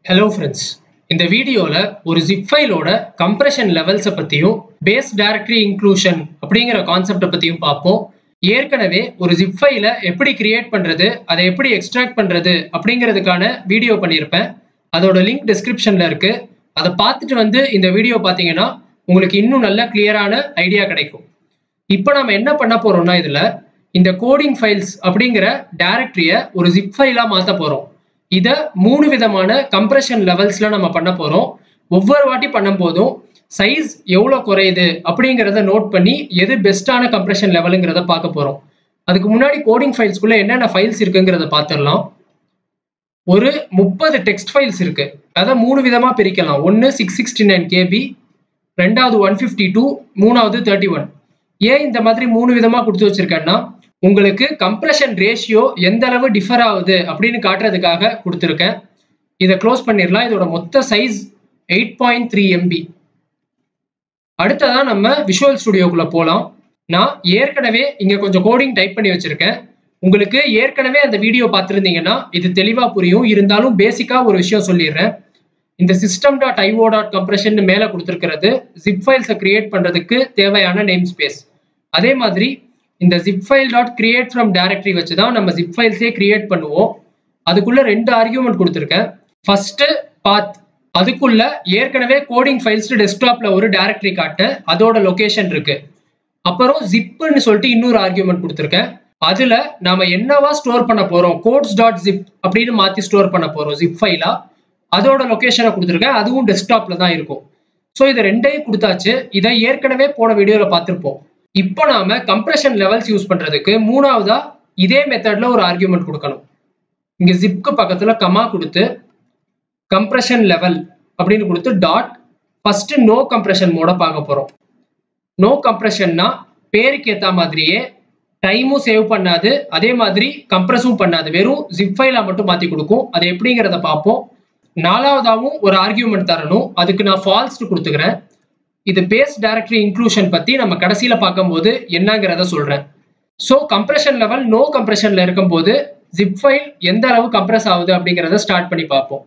hello friends இந்த வீடியோவில் ஒரு ஜிப் ஃபைலோட கம்ப்ரெஷன் லெவல்ஸை பற்றியும் பேஸ் டைரக்டரி இன்க்ளூஷன் அப்படிங்கிற கான்செப்டை பற்றியும் பார்ப்போம் ஏற்கனவே ஒரு ஜிப் ஃபைலை எப்படி கிரியேட் பண்ணுறது அதை எப்படி எக்ஸ்ட்ராக்ட் பண்ணுறது அப்படிங்கிறதுக்கான வீடியோ பண்ணியிருப்பேன் அதோட லிங்க் டிஸ்கிரிப்ஷனில் இருக்குது அதை பார்த்துட்டு வந்து இந்த வீடியோ பார்த்தீங்கன்னா உங்களுக்கு இன்னும் நல்ல கிளியரான ஐடியா கிடைக்கும் இப்போ நம்ம என்ன பண்ண போகிறோம்னா இதில் இந்த கோடிங் ஃபைல்ஸ் அப்படிங்கிற டைரக்டரியை ஒரு ஜிப் ஃபைலாக மாற்ற போகிறோம் இதை மூணு விதமான கம்ப்ரெஷன் லெவல்ஸில் நம்ம பண்ண போகிறோம் ஒவ்வொரு வாட்டி பண்ணும்போதும் சைஸ் எவ்வளோ குறையுது அப்படிங்கிறத நோட் பண்ணி எது பெஸ்ட்டான கம்ப்ரெஷன் லெவலுங்கிறத பார்க்க போகிறோம் அதுக்கு முன்னாடி கோடிங் ஃபைல்ஸ்குள்ளே என்னென்ன ஃபைல்ஸ் இருக்குங்கிறத பார்த்துடலாம் ஒரு முப்பது டெக்ஸ்ட் ஃபைல்ஸ் இருக்கு அதை மூணு விதமாக பிரிக்கலாம் ஒன்று சிக்ஸ் சிக்ஸ்டி நைன் கேபி ரெண்டாவது ஒன் ஃபிஃப்டி டூ மூணாவது தேர்ட்டி ஒன் ஏன் இந்த மாதிரி மூணு விதமாக கொடுத்து வச்சிருக்கேன்னா உங்களுக்கு கம்ப்ரெஷன் ரேஷியோ எந்த அளவு டிஃபர் ஆகுது அப்படின்னு காட்டுறதுக்காக கொடுத்துருக்கேன் இதை க்ளோஸ் பண்ணிடலாம் இதோட மொத்த size eight point three MB அடுத்ததான் நம்ம விஷுவல் ஸ்டுடியோக்குள்ள போகலாம் நான் ஏற்கனவே இங்கே கொஞ்சம் கோடிங் டைப் பண்ணி வச்சிருக்கேன் உங்களுக்கு ஏற்கனவே அந்த வீடியோ பார்த்துருந்தீங்கன்னா இது தெளிவாக புரியும் இருந்தாலும் பேசிக்காக ஒரு விஷயம் சொல்லிடுறேன் இந்த system dot IO dot compression மேலே கொடுத்துருக்கிறது ஜிப் ஃபைல்ஸை கிரியேட் பண்ணுறதுக்கு தேவையான நேம் ஸ்பேஸ் அதே மாதிரி இந்த zip file dot create from directory வச்சு தான் நம்ம ஜிப் ஃபைல்ஸே கிரியேட் பண்ணுவோம் அதுக்குள்ள ரெண்டு ஆர்கியூமெண்ட் கொடுத்துருக்கேன் ஃபர்ஸ்ட் பாத் அதுக்குள்ள ஏற்கனவே கோடிங் ஃபைல்ஸ் டெஸ்க்டாப்ல ஒரு டைரக்டரி காட்டு அதோட லொகேஷன் இருக்கு அப்புறம் ஜிப்புன்னு சொல்லிட்டு இன்னொரு ஆர்கியூமெண்ட் கொடுத்துருக்கேன் அதுல நாம என்னவா ஸ்டோர் பண்ண போறோம் கோட்ஸ் டாட் ஜிப் அப்படின்னு மாத்தி ஸ்டோர் பண்ண போறோம் ஜிப் ஃபைலா அதோட லொகேஷனை கொடுத்துருக்கேன் அதுவும் டெஸ்க்டாப்ல தான் இருக்கும் ஸோ இதை ரெண்டையும் கொடுத்தாச்சு இதை ஏற்கனவே போன வீடியோவில் பார்த்துருப்போம் இப்போ நாம கம்ப்ரெஷன் லெவல்ஸ் யூஸ் பண்றதுக்கு மூணாவதா இதே மெத்தட்ல ஒரு ஆர்கியூமெண்ட் கொடுக்கணும் இங்க ஜிப்க்கு பக்கத்துல கமா கொடுத்து கம்ப்ரெஷன் லெவல் அப்படின்னு கொடுத்து டாட் ஃபர்ஸ்ட் நோ கம்ப்ரெஷன் மோட பார்க்க போறோம் நோ கம்ப்ரெஷன்னா பேருக்கு ஏத்த மாதிரியே டைமும் சேவ் பண்ணாது அதே மாதிரி கம்ப்ரெஸும் பண்ணாது வெறும் ஜிப் ஃபைலா மட்டும் மாத்தி கொடுக்கும் அது எப்படிங்கிறத பார்ப்போம் நாலாவதாகவும் ஒரு ஆர்கியூமெண்ட் தரணும் அதுக்கு நான் ஃபால்ஸ் கொடுத்துக்கிறேன் இது பேஸ் டைரக்டரி இன்க்ளூஷன் பத்தி நம்ம கடைசியில பார்க்கும்போது என்னங்கிறத சொல்றேன் ஸோ கம்ப்ரெஷன் லெவல் நோ கம்ப்ரெஷன்ல இருக்கும்போது ஜிப் ஃபைல் எந்த அளவு கம்ப்ரெஸ் ஆகுது அப்படிங்கிறத ஸ்டார்ட் பண்ணி பார்ப்போம்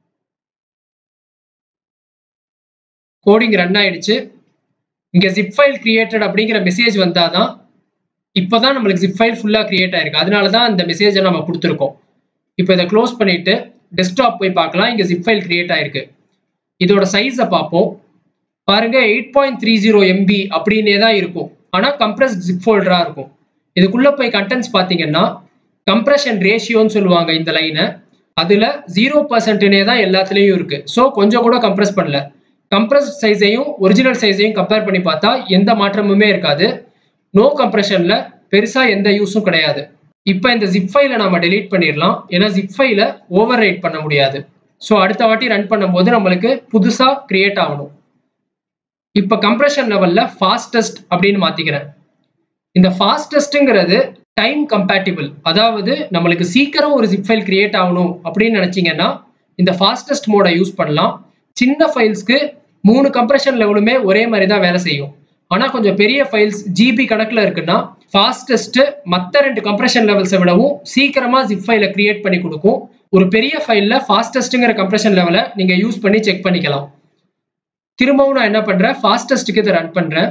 கோடிங் ரன் ஆயிடுச்சு இங்க ஜிப் ஃபைல் கிரியேட்டட் அப்படிங்கிற மெசேஜ் வந்தாதான் இப்போதான் நம்மளுக்கு ஜிப் ஃபைல் ஃபுல்லா கிரியேட் ஆயிருக்கு அதனால தான் இந்த மெசேஜை நம்ம கொடுத்துருக்கோம் இப்போ இதை க்ளோஸ் பண்ணிட்டு டெஸ்க்டாப் போய் பார்க்கலாம் இங்க ஜிப் ஃபைல் கிரியேட் ஆயிருக்கு இதோட சைஸை பார்ப்போம் பாருங்க eight point three zero MB அப்படின்னே தான் இருக்கும் ஆனால் கம்ப்ரஸ் ஜிப் ஃபோல்டரா இருக்கும் இதுக்குள்ள போய் கண்டென்ட்ஸ் பார்த்தீங்கன்னா கம்ப்ரெஷன் ரேஷியோன்னு சொல்லுவாங்க இந்த லைனை அதுல ஜீரோ பர்சன்ட்னே தான் எல்லாத்துலேயும் இருக்கு ஸோ கொஞ்சம் கூட கம்ப்ரெஸ் பண்ணல கம்ப்ரஸ் சைஸையும் ஒரிஜினல் சைஸையும் கம்பேர் பண்ணி பார்த்தா எந்த மாற்றமுமே இருக்காது நோ கம்ப்ரெஷன்ல பெருசா எந்த யூஸும் கிடையாது இப்போ இந்த ஜிப் ஃபைலை நம்ம டெலீட் பண்ணிடலாம் ஏன்னா ஜிப் ஃபைலை ஓவர் ரைட் பண்ண முடியாது ஸோ அடுத்த வாட்டி ரன் பண்ணும்போது நம்மளுக்கு புதுசா கிரியேட் ஆகணும் இப்போ கம்ப்ரெஷன் லெவல்ல ஃபாஸ்டஸ்ட் அப்படின்னு மாத்திக்கிறேன் இந்த ஃபாஸ்டஸ்ட்ங்கிறது டைம் கம்பேட்டிபிள் அதாவது நம்மளுக்கு சீக்கிரம் ஒரு ஜிப் ஃபைல் கிரியேட் ஆகணும் அப்படின்னு நினைச்சீங்கன்னா இந்த ஃபாஸ்டஸ்ட் மோடை யூஸ் பண்ணலாம் சின்ன ஃபைல்ஸ்க்கு மூணு கம்ப்ரெஷன் லெவலுமே ஒரே மாதிரி தான் வேலை செய்யும் ஆனால் கொஞ்சம் பெரிய ஃபைல்ஸ் ஜிபி கணக்கில் இருக்குன்னா ஃபாஸ்டஸ்ட் மற்ற ரெண்டு கம்ப்ரெஷன் லெவல்ஸை விடவும் சீக்கிரமா ஜிப் ஃபைலை கிரியேட் பண்ணி கொடுக்கும் ஒரு பெரிய ஃபைலில் ஃபாஸ்டஸ்ட்டுங்கிற கம்ப்ரெஷன் லெவலை நீங்கள் யூஸ் பண்ணி செக் பண்ணிக்கலாம் திரும்பவும் நான் என்ன பண்றேன் ஃபாஸ்டஸ்ட்டுக்கு இதை ரன் பண்றேன்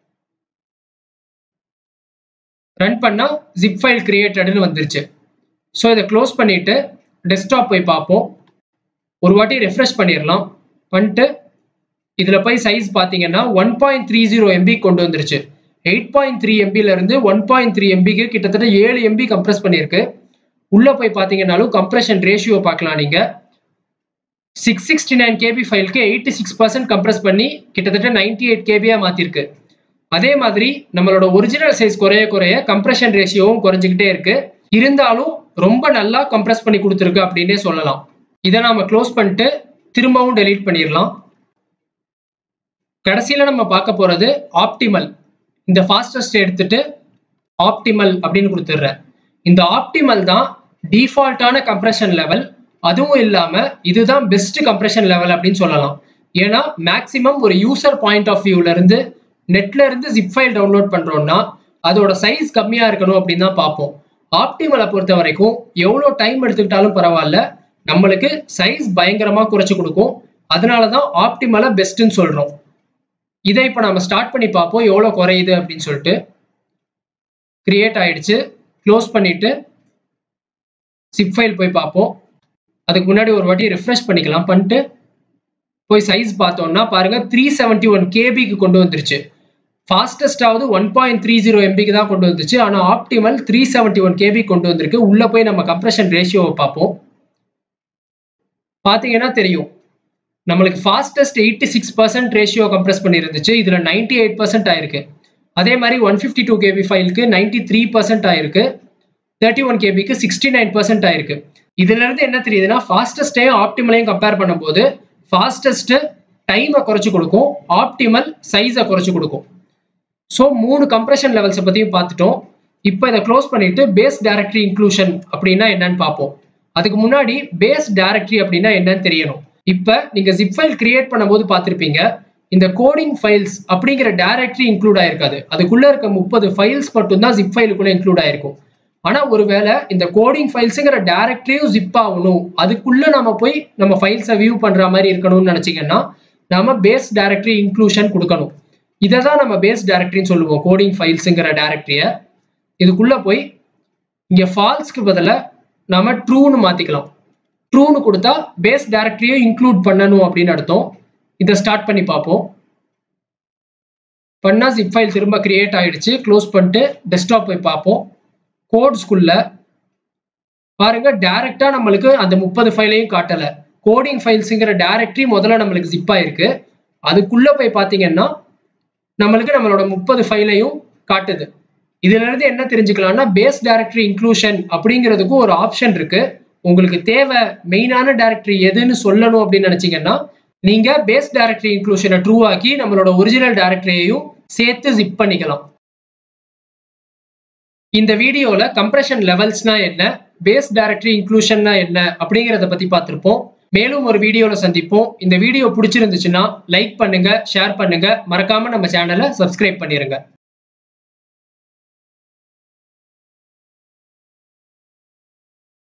ரன் பண்ணா ஜிப் ஃபைல் கிரியேட்டட்னு வந்துருச்சு ஸோ இதை க்ளோஸ் பண்ணிட்டு டெஸ்க்டாப் போய் பார்ப்போம் ஒரு வாட்டி ரெஃப்ரெஷ் பண்ணிடலாம் பண்ணிட்டு இதில் போய் சைஸ் பார்த்தீங்கன்னா one point three zero MB கொண்டு வந்துருச்சு எயிட் பாயிண்ட் த்ரீ எம்பிலேருந்து ஒன் பாயிண்ட் த்ரீ எம்பிக்கு கிட்டத்தட்ட ஏழு எம்பி கம்ப்ரெஸ் பண்ணியிருக்கு உள்ளே போய் பார்த்தீங்கன்னாலும் கம்ப்ரெஷன் ரேஷியோ பார்க்கலாம் நீங்கள் சிக்ஸ் சிக்ஸ்டி நைன் கேபி ஃபைலுக்கு எயிட்டி சிக்ஸ் பர்சன்ட் கம்ப்ரெஸ் பண்ணி கிட்டத்தட்ட நைன்டி எயிட் கேபியாக மாற்றிருக்கு அதே மாதிரி நம்மளோட ஒரிஜினல் சைஸ் குறைய குறைய கம்ப்ரெஷன் ரேஷியோவும் குறைஞ்சிக்கிட்டே இருக்கு இருந்தாலும் ரொம்ப நல்லா கம்ப்ரெஸ் பண்ணி கொடுத்துருக்கு அப்படின்னே சொல்லலாம் இதை நாம க்ளோஸ் பண்ணிட்டு திரும்பவும் டெலீட் பண்ணிடலாம் கடைசியில் நம்ம பார்க்க போகிறது ஆப்டிமல் இந்த ஃபாஸ்டஸ்ட் எடுத்துட்டு ஆப்டிமல் அப்படின்னு கொடுத்துட்றேன் இந்த ஆப்டிமல் தான் டிஃபால்ட்டான கம்ப்ரெஷன் லெவல் அதுவும் இல்லாமல் இதுதான் பெஸ்ட் கம்ப்ரெஷன் லெவல் அப்படின்னு சொல்லலாம் ஏன்னா மேக்ஸிமம் ஒரு யூசர் பாயிண்ட் ஆஃப் வியூல இருந்து நெட்ல இருந்து ஜிப் ஃபைல் டவுன்லோட் பண்றோம்னா அதோட சைஸ் கம்மியா இருக்கணும் அப்படின்னு தான் பார்ப்போம் ஆப்டிமலை பொறுத்த வரைக்கும் எவ்வளோ டைம் எடுத்துக்கிட்டாலும் பரவாயில்ல நம்மளுக்கு சைஸ் பயங்கரமா குறைச்சு கொடுக்கும் அதனால தான் ஆப்டிமலா பெஸ்ட்னு சொல்றோம் இதை இப்போ நம்ம ஸ்டார்ட் பண்ணி பார்ப்போம் எவ்வளோ குறையுது அப்படின்னு சொல்லிட்டு கிரியேட் ஆயிடுச்சு க்ளோஸ் பண்ணிட்டு சிப் ஃபைல் போய் பார்ப்போம் அதுக்கு முன்னாடி ஒரு வாட்டி ரிஃப்ரெஷ் பண்ணிக்கலாம் பண்ணிட்டு போய் சைஸ் பார்த்தோம்னா பாருங்க த்ரீ செவன்டி ஒன் கேபிக்கு கொண்டு வந்துருச்சு ஃபாஸ்டஸ்டாவது ஒன் பாயிண்ட் த்ரீ ஜீரோ எம்பிக்கு தான் கொண்டு வந்துச்சு ஆனால் optimal three seventy one KB கொண்டு வந்திருக்கு உள்ளே போய் நம்ம கம்ப்ரெஷன் ரேஷியோவை பார்ப்போம் பார்த்தீங்கன்னா தெரியும் நம்மளுக்கு fastest eighty six percent ratio compress பண்ணியிருந்துச்சு இதில் நைன்டி எயிட் பர்சன்ட் ஆயிருக்கு அதே மாதிரி ஒன் ஃபிஃப்டி டூ கேபி ஃபைலுக்கு நைன்டி த்ரீ பர்சன்ட் ஆயிருக்கு தேர்ட்டி ஒன் கேபிக்கு சிக்ஸ்டி நைன் பர்சன்ட் ஆயிருக்கு இதுல இருந்து என்ன தெரியுதுன்னா ஃபாஸ்டஸ்டையும் ஆப்டிமலையும் கம்பேர் பண்ணும்போது ஃபாஸ்டஸ்ட் டைமை குறைச்சு கொடுக்கும் ஆப்டிமல் சைஸை குறைச்சு கொடுக்கும் ஸோ மூணு கம்ப்ரெஷன் லெவல்ஸை பற்றியும் பார்த்துட்டோம் இப்போ இதை க்ளோஸ் பண்ணிட்டு பேஸ் டைரக்டரி இன்க்ளூஷன் அப்படின்னா என்னன்னு பார்ப்போம் அதுக்கு முன்னாடி பேஸ் டைரக்டரி அப்படின்னா என்னன்னு தெரியணும் இப்போ நீங்க ஜிப் ஃபைல் கிரியேட் பண்ணும்போது பார்த்துருப்பீங்க இந்த கோடிங் ஃபைல்ஸ் அப்படிங்கிற டைரக்டரி இன்க்ளூட் ஆயிருக்காது அதுக்குள்ள இருக்க முப்பது ஃபைல்ஸ் மட்டும்தான் ஜிப் ஃபைலுக்குள்ள இன்க்ளூட் ஆயிருக்கும் ஆனா ஒருவேளை இந்த கோடிங் ஃபைல்ஸுங்கிற டைரக்டரியும் ஜிப் ஆகணும் அதுக்குள்ள நம்ம போய் நம்ம ஃபைல்ஸை வியூ பண்ற மாதிரி இருக்கணும்னு நினைச்சீங்கன்னா நாம பேஸ் டைரக்டரி இன்க்ளூஷன் கொடுக்கணும் இதை தான் நம்ம பேஸ் டைரக்டரின்னு சொல்லுவோம் கோடிங் ஃபைல்ஸுங்கிற டைரக்டரியை இதுக்குள்ள போய் இங்க ஃபால்ஸ்க்கு பதிலாக நாம ட்ரூன்னு மாத்திக்கலாம் ட்ரூன்னு கொடுத்தா பேஸ் டைரக்டரியும் இன்க்ளூட் பண்ணணும் அப்படின்னு அர்த்தம் இதை ஸ்டார்ட் பண்ணி பார்ப்போம் பண்ணா ஜிப் ஃபைல் திரும்ப கிரியேட் ஆயிடுச்சு க்ளோஸ் பண்ணிட்டு டெஸ்க்டாப் போய் பார்ப்போம் கோட்ஸ்குள்ள பாருங்க டைரக்டா நம்மளுக்கு அந்த முப்பது ஃபைலையும் காட்டல கோடிங் ஃபைல்ஸுங்கிற டைரக்டரி முதல்ல நம்மளுக்கு ஜிப் ஆயிருக்கு அதுக்குள்ள போய் பார்த்தீங்கன்னா நம்மளுக்கு நம்மளோட முப்பது ஃபைலையும் காட்டுது இதுல இருந்து என்ன தெரிஞ்சுக்கலாம்னா பேஸ் டைரக்டரி இன்க்ளூஷன் அப்படிங்கிறதுக்கும் ஒரு ஆப்ஷன் இருக்கு உங்களுக்கு தேவை மெயினான டைரக்டரி எதுன்னு சொல்லணும் அப்படின்னு நினைச்சீங்கன்னா நீங்க பேஸ் டைரக்டரி இன்க்ளூஷனை ட்ரூ ஆக்கி நம்மளோட ஒரிஜினல் டைரக்டரியையும் சேர்த்து ஜிப் பண்ணிக்கலாம் இந்த வீடியோல கம்ப்ரெஷன் லெவல்ஸ்னா என்ன பேஸ் டைரக்டரி இன்க்ளூஷன்னா என்ன அப்படிங்கிறத பத்தி பார்த்திருப்போம் மேலும் ஒரு வீடியோல சந்திப்போம் இந்த வீடியோ பிடிச்சிருந்துச்சுன்னா லைக் பண்ணுங்க ஷேர் பண்ணுங்க மறக்காம நம்ம சேனலை சப்ஸ்கிரைப் பண்ணிருங்க